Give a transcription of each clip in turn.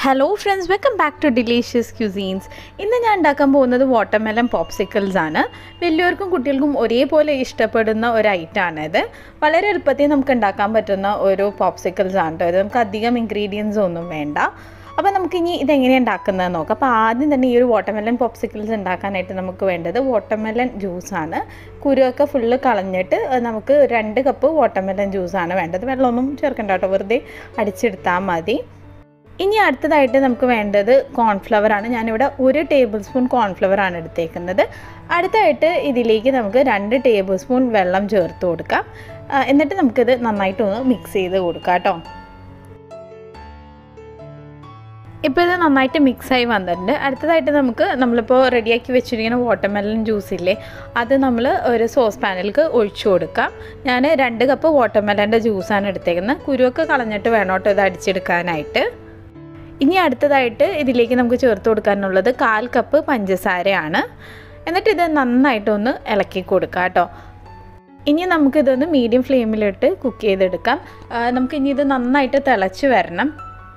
hello friends welcome back to delicious cuisines ഇന്ന് ഞാൻ ഉണ്ടാക്കാൻ പോകുന്നത് വാട്ടർമെലൺ പോപ്സിക്കിൾസ് ആണ് വലിയവർക്കും കുട്ടികൾക്കും ഒരേപോലെ ഇഷ്ടപ്പെടുന്ന ഒരു ഐറ്റമാണ് ഇത് വളരെ എളുപ്പത്തിൽ നമുക്ക് ഉണ്ടാക്കാൻ പറ്റുന്ന ഒരു പോപ്സിക്കിൾസ് ആണ് കേട്ടോ ഇത് നമുക്ക് അധികം ഇൻഗ്രീഡിയൻസ് ഒന്നും വേണ്ട അപ്പോൾ നമുക്കിനി ഇതെങ്ങനെയാണ് ഉണ്ടാക്കുന്നത് നോക്കാം അപ്പോൾ ആദ്യം തന്നെ ഈ ഒരു വാട്ടർമെലൺ പോപ്സിക്കിൾസ് ഉണ്ടാക്കാനായിട്ട് നമുക്ക് വേണ്ടത് വാട്ടർമെലൺ ജ്യൂസാണ് കുരുവൊക്കെ ഫുള്ള് കളഞ്ഞിട്ട് നമുക്ക് രണ്ട് കപ്പ് വാട്ടർമെലൺ ജ്യൂസാണ് വേണ്ടത് വെള്ളമൊന്നും ചേർക്കണ്ട കേട്ടോ വെറുതെ അടിച്ചെടുത്താൽ മതി ഇനി അടുത്തതായിട്ട് നമുക്ക് വേണ്ടത് കോൺഫ്ലവർ ആണ് ഞാനിവിടെ ഒരു ടേബിൾ സ്പൂൺ കോൺഫ്ലവർ ആണ് എടുത്തേക്കുന്നത് അടുത്തായിട്ട് ഇതിലേക്ക് നമുക്ക് രണ്ട് ടേബിൾ സ്പൂൺ വെള്ളം ചേർത്ത് കൊടുക്കാം ആ, എന്നിട്ട് നമുക്കിത് നന്നായിട്ടൊന്ന് മിക്സ് ചെയ്ത് കൊടുക്കാം കേട്ടോ ഇപ്പോൾ ഇത് നന്നായിട്ട് മിക്സായി വന്നിട്ടുണ്ട് അടുത്തതായിട്ട് നമുക്ക് നമ്മളിപ്പോൾ റെഡിയാക്കി വെച്ചിരിക്കുന്ന വാട്ടർമെലൺ ജ്യൂസ് ഇല്ലേ അത് നമ്മൾ ഒരു സോസ് പാനിലേക്ക് ഒഴിച്ചു കൊടുക്കാം ഞാൻ രണ്ട് കപ്പ് വാട്ടർമെലൻ്റെ ജ്യൂസാണ് എടുത്തേക്കുന്നത് കുരുവൊക്കെ കളഞ്ഞിട്ട് വേണം കേട്ടോ ഇത് അടിച്ചെടുക്കാനായിട്ട് ഇനി അടുത്തതായിട്ട് ഇതിലേക്ക് നമുക്ക് ചേർത്ത് കൊടുക്കാനുള്ളത് കാൽ കപ്പ് പഞ്ചസാരയാണ് എന്നിട്ട് ഇത് നന്നായിട്ടൊന്ന് ഇളക്കി കൊടുക്കാം കേട്ടോ ഇനി നമുക്കിതൊന്ന് മീഡിയം ഫ്ലെയിമിലിട്ട് കുക്ക് ചെയ്തെടുക്കാം ആ, നമുക്ക് ഇനി ഇത് നന്നായിട്ട് തിളച്ച് വരണം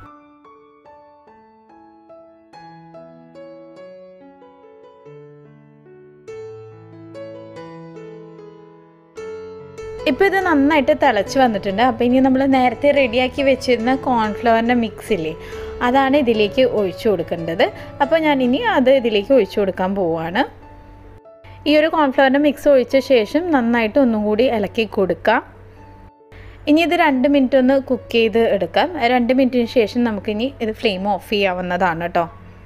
ഇപ്പോൾ ഇത് നന്നായിട്ട് തിളച്ച് വന്നിട്ടുണ്ട് അപ്പോൾ ഇനി നമ്മൾ നേരത്തെ റെഡിയാക്കി വെച്ചിരുന്ന കോൺഫ്ലവറിൻ്റെ മിക്സ് ഇല്ലേ അതാണ് ഇതിലേക്ക് ഒഴിച്ചു കൊടുക്കേണ്ടത് അപ്പോൾ ഞാൻ ഇനി അത് ഇതിലേക്ക് ഒഴിച്ചു കൊടുക്കാൻ പോവുകയാണ് ഈ ഒരു കോൺഫ്ലവറിൻ്റെ മിക്സ് ഒഴിച്ച ശേഷം നന്നായിട്ട് ഒന്നും കൂടി ഇളക്കി കൊടുക്കാം ഇനി ഇത് രണ്ട് മിനിറ്റ് ഒന്ന് കുക്ക് ചെയ്ത് എടുക്കാം രണ്ട് മിനിറ്റിന് ശേഷം നമുക്കിനി ഇത് ഫ്ലെയിം ഓഫ് ചെയ്യാവുന്നതാണ് കേട്ടോ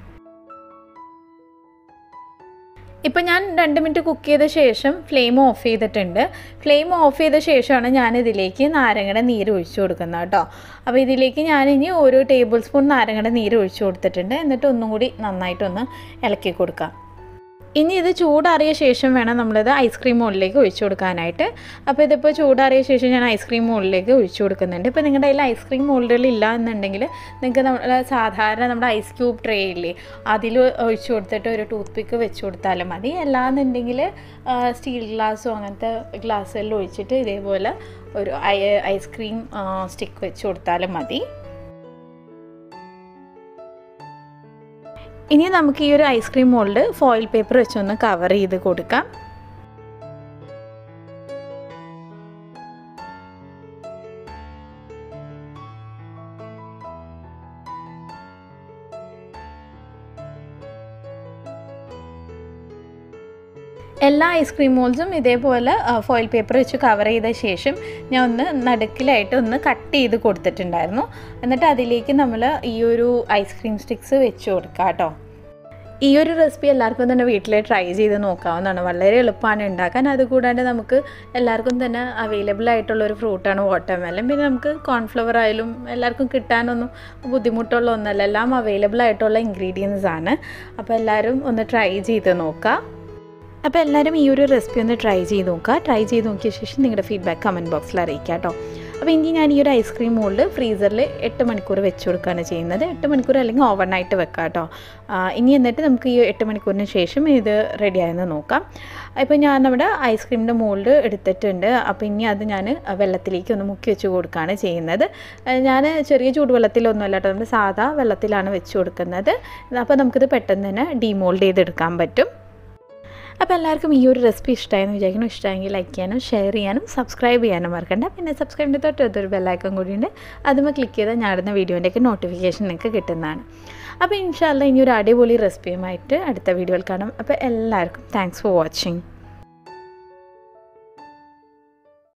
ഇപ്പം ഞാൻ രണ്ട് മിനിറ്റ് കുക്ക് ചെയ്ത ശേഷം ഫ്ലെയിം ഓഫ് ചെയ്തിട്ടുണ്ട് ഫ്ലെയിം ഓഫ് ചെയ്ത ശേഷമാണ് ഞാൻ ഇതിലേക്ക് നാരങ്ങയുടെ നീര് ഒഴിച്ചു കൊടുക്കുന്നത് കേട്ടോ അപ്പോൾ ഇതിലേക്ക് ഞാൻ ഇനി ഒരു ടേബിൾ സ്പൂൺ നാരങ്ങയുടെ നീര് ഒഴിച്ചു കൊടുത്തിട്ടുണ്ട് എന്നിട്ട് ഒന്നും കൂടി നന്നായിട്ടൊന്ന് ഇളക്കി കൊടുക്കാം ഇനി ഇത് ചൂടാറിയ ശേഷം വേണം നമ്മളിത് ഐസ്ക്രീം മോളിലേക്ക് ഒഴിച്ചു കൊടുക്കാനായിട്ട് അപ്പോൾ ഇതിപ്പോൾ ചൂടാറിയ ശേഷം ഞാൻ ഐസ്ക്രീം മോളിലേക്ക് ഒഴിച്ചു കൊടുക്കുന്നുണ്ട് ഇപ്പോൾ നിങ്ങളുടെ കയ്യിൽ ഐസ്ക്രീം മോൾഡുകൾ ഇല്ല എന്നുണ്ടെങ്കിൽ നിങ്ങൾക്ക് നമ്മൾ സാധാരണ നമ്മുടെ ഐസ് ക്യൂബ് ട്രേ ഇല്ലേ അതിൽ ഒഴിച്ചു കൊടുത്തിട്ട് ഒരു ടൂത്ത് പിക്ക് വെച്ച് കൊടുത്താലും മതി അല്ലാന്നുണ്ടെങ്കിൽ സ്റ്റീൽ ഗ്ലാസ്സോ അങ്ങനത്തെ ഗ്ലാസ്സുകളിൽ ഒഴിച്ചിട്ട് ഇതേപോലെ ഒരു ഐ ഐസ്ക്രീം സ്റ്റിക്ക് വെച്ച് കൊടുത്താലും മതി ഇനി നമുക്ക് ഈ ഒരു ഐസ്ക്രീം മോൾഡ് ഫോയിൽ പേപ്പർ വെച്ചൊന്ന് കവർ ചെയ്ത് കൊടുക്കാം എല്ലാ ഐസ്ക്രീം മോൾസും ഇതേപോലെ ഫോയിൽ പേപ്പർ വെച്ച് കവർ ചെയ്ത ശേഷം ഞാൻ ഒന്ന് നടുക്കിലായിട്ട് ഒന്ന് കട്ട് ചെയ്ത് കൊടുത്തിട്ടുണ്ടായിരുന്നു എന്നിട്ട് അതിലേക്ക് നമ്മൾ ഈ ഒരു ഐസ്ക്രീം സ്റ്റിക്സ് വെച്ച് കൊടുക്കാം കേട്ടോ ഈ ഒരു റെസിപ്പി എല്ലാവർക്കും തന്നെ വീട്ടിൽ ട്രൈ ചെയ്ത് നോക്കാവുന്നതാണ് വളരെ എളുപ്പമാണ് ഉണ്ടാക്കാൻ അതുകൂടാണ്ട് നമുക്ക് എല്ലാവർക്കും തന്നെ അവൈലബിൾ ആയിട്ടുള്ള ഒരു ഫ്രൂട്ടാണ് വാട്ടർമെലൻ പിന്നെ നമുക്ക് കോൺഫ്ലവർ ആയാലും എല്ലാവർക്കും കിട്ടാനൊന്നും ബുദ്ധിമുട്ടുള്ള ഒന്നല്ല എല്ലാം അവൈലബിൾ ആയിട്ടുള്ള ഇൻഗ്രീഡിയൻസ് ആണ് അപ്പോൾ എല്ലാവരും ഒന്ന് ട്രൈ ചെയ്ത് നോക്കുക അപ്പോൾ എല്ലാവരും ഈ ഒരു റെസിപ്പി ഒന്ന് ട്രൈ ചെയ്ത് നോക്കുക ട്രൈ ചെയ്ത് നോക്കിയ ശേഷം നിങ്ങളുടെ ഫീഡ്ബാക്ക് കമൻറ്റ് ബോക്സിൽ അറിയിക്കുക കേട്ടോ അപ്പോൾ ഇനി ഞാൻ ഈ ഒരു ഐസ്ക്രീം മോൾഡ് ഫ്രീസറിൽ എട്ട് മണിക്കൂർ വെച്ച് കൊടുക്കുകയാണ് ചെയ്യുന്നത് എട്ട് മണിക്കൂർ അല്ലെങ്കിൽ ഓവർ നൈറ്റ് വെക്കാം കേട്ടോ ആ, ഇനി എന്നിട്ട് നമുക്ക് ഈ എട്ട് മണിക്കൂറിന് ശേഷം ഇത് റെഡി ആയെന്ന് നോക്കാം ഇപ്പോൾ ഞാൻ നമ്മുടെ ഐസ്ക്രീമിൻ്റെ മോൾഡ് എടുത്തിട്ടുണ്ട് അപ്പോൾ ഇനി അത് ഞാൻ വെള്ളത്തിലേക്ക് ഒന്ന് മുക്കി വെച്ച് കൊടുക്കുകയാണ് ചെയ്യുന്നത് ഞാൻ ചെറിയ ചൂടുവെള്ളത്തിലൊന്നുമല്ല കേട്ടോ നമ്മുടെ സാധാ വെള്ളത്തിലാണ് വെച്ച് കൊടുക്കുന്നത് അപ്പോൾ നമുക്കിത് പെട്ടെന്ന് തന്നെ ഡീമോൾഡ് ചെയ്തെടുക്കാൻ പറ്റും അപ്പോൾ എല്ലാവർക്കും ഈ ഒരു റെസിപ്പി ഇഷ്ടമായെന്ന് വിചാരിക്കുന്നു ഇഷ്ടമായെങ്കിൽ ലൈക്ക് ചെയ്യാനും ഷെയർ ചെയ്യാനും സബ്സ്ക്രൈബ് ചെയ്യാനും മറക്കണ്ട പിന്നെ സബ്സ്ക്രൈബിൻ്റെ തൊട്ടടുത്തൊരു ബെല്ലൈക്കൺ കൂടിയുണ്ട് അതുമ്പോൾ ക്ലിക്ക് ചെയ്താൽ ഞാടുന്ന വീഡിയോൻ്റെയൊക്കെ നോട്ടിഫിക്കേഷൻ നിങ്ങൾക്ക് കിട്ടുന്നതാണ് അപ്പോൾ ഇൻഷാല്ല ഇനി ഒരു അടിപൊളി റെസിപ്പിയുമായിട്ട് അടുത്ത വീഡിയോയിൽ കാണാം അപ്പോൾ എല്ലാവർക്കും താങ്ക്സ് ഫോർ വാച്ചിങ്